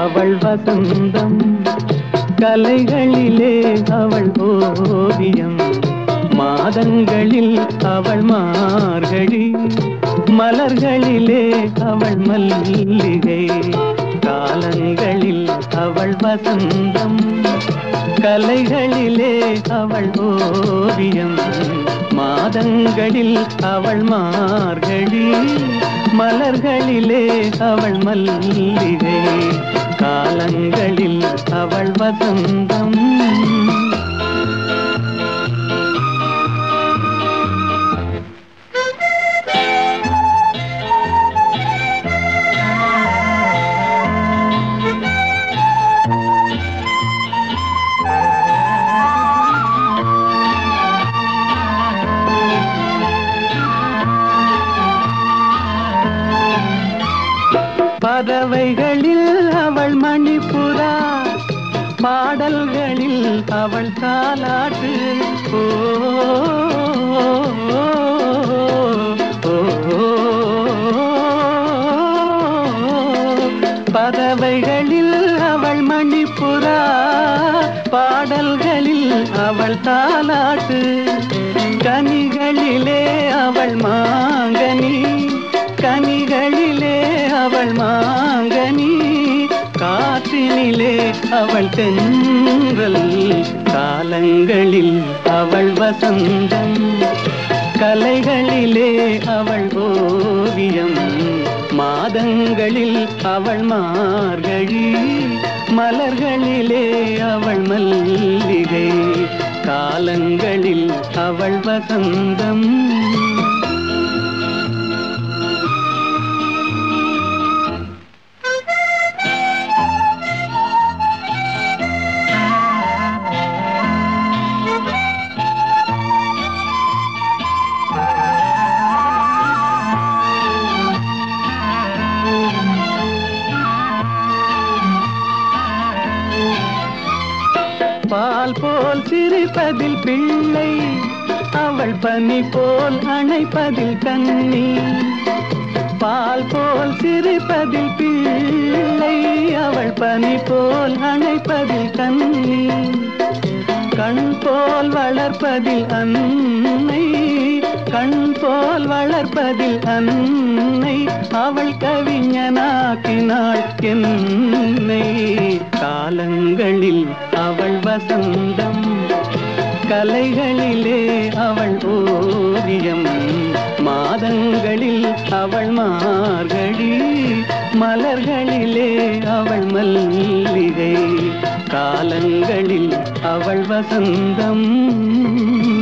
அவள் வசந்தம் கலைகளிலே அவள் ஓவியம் மாதங்களில் அவள் மார்கழி மலர்களிலே அவள் மல்லிகை காலங்களில் அவள் வசந்தம் கலைகளிலே அவள் ஓவியம் மாதங்களில் அவள் மார்கழி மலர்களிலே அவள் மல்லிகை காலங்களில் அவள் வசந்தம் பறவைகளில் அவள் மணிப்புறா பாடல்களில் அவள் தாலாட்டு ஓ, ஓ, பறவைகளில் அவள் மணிப்புறா பாடல்களில் அவள் தாலாட்டு கனிகளிலே அவள் மாங்கனி கனிகளிலே அவள் மாங்கனி காற்றினிலே அவள் தென்றல் காலங்களில் அவள் வசந்தம் கலைகளிலே அவள் ஓவியம் மாதங்களில் அவள் மார்கழி மலர்களிலே அவள் மல்லிகை காலங்களில் அவள் வசந்தம் பால் போல் சிரிப்பதில் பிள்ளை அவள் பனி போல் அணைப்பதில் கண்ணி பால் போல் சிரிப்பதில் பிள்ளை அவள் பனி போல் அணைப்பதில் கண்ணி கண் போல் வளர்ப்பதில் அன்னை கண் போல் வளர்ப்பதில் அன்னை அவள் கவிஞனாக்கினாள் என்னை காலங்களில் அவள் வசந்தம் கலைகளிலே அவள் ஓவியம் மாதங்களில் அவள் மார்கழி மலர்களிலே அவள் மல்லிகை காலங்களில் அவள் வசந்தம்